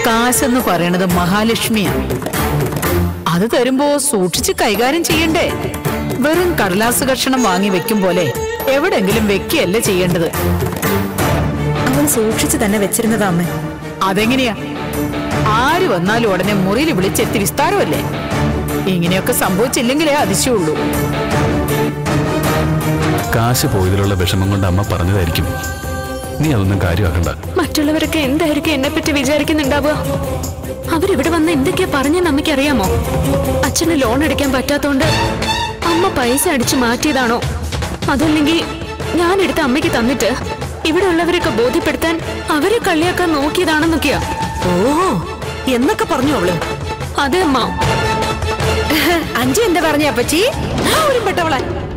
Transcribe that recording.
കാശെന്ന് പറയണത് മഹാലക്ഷ്മിയാണ് അത് തരുമ്പോ സൂക്ഷിച്ച് കൈകാര്യം ചെയ്യണ്ടേ വെറും കടലാസ് കഷണം വാങ്ങി വെക്കും പോലെ എവിടെങ്കിലും വെക്കുകയല്ല ചെയ്യേണ്ടത് അവൾ സൂക്ഷിച്ചു തന്നെ വെച്ചിരുന്നതാ അമ്മ അതെങ്ങനെയാ ആര് വന്നാലും ഉടനെ മുറിയിൽ വിളിച്ചെത്തി വിസ്താരമല്ലേ ഇങ്ങനെയൊക്കെ സംഭവിച്ചില്ലെങ്കിലേ അതിശയുള്ളൂ കാശ് പോയതിലുള്ള വിഷമം കൊണ്ട് അമ്മ പറഞ്ഞതായിരിക്കും നീ അതൊന്നും കാര്യമാക്കണ്ട മറ്റുള്ളവരൊക്കെ എന്തായിരിക്കും എന്നെ പറ്റി വിചാരിക്കുന്നുണ്ടാവുക അവരിവിടെ വന്ന് എന്തൊക്കെയാ പറഞ്ഞെന്ന് അമ്മയ്ക്ക് അറിയാമോ അച്ഛന് ലോൺ എടുക്കാൻ പറ്റാത്തോണ്ട് അമ്മ പൈസ അടിച്ചു മാറ്റിയതാണോ അതല്ലെങ്കിൽ ഞാൻ എടുത്ത അമ്മയ്ക്ക് തന്നിട്ട് ഇവിടെ ഉള്ളവരൊക്കെ ബോധ്യപ്പെടുത്താൻ അവരെ കളിയാക്കാൻ നോക്കിയതാണെന്നൊക്കെയാ ഓ എന്നൊക്കെ പറഞ്ഞു അവള് അതെ അമ്മ അഞ്ചു എന്താ പറഞ്ഞ അപ്പച്ചി ആ ഒരു പെട്ടവളെ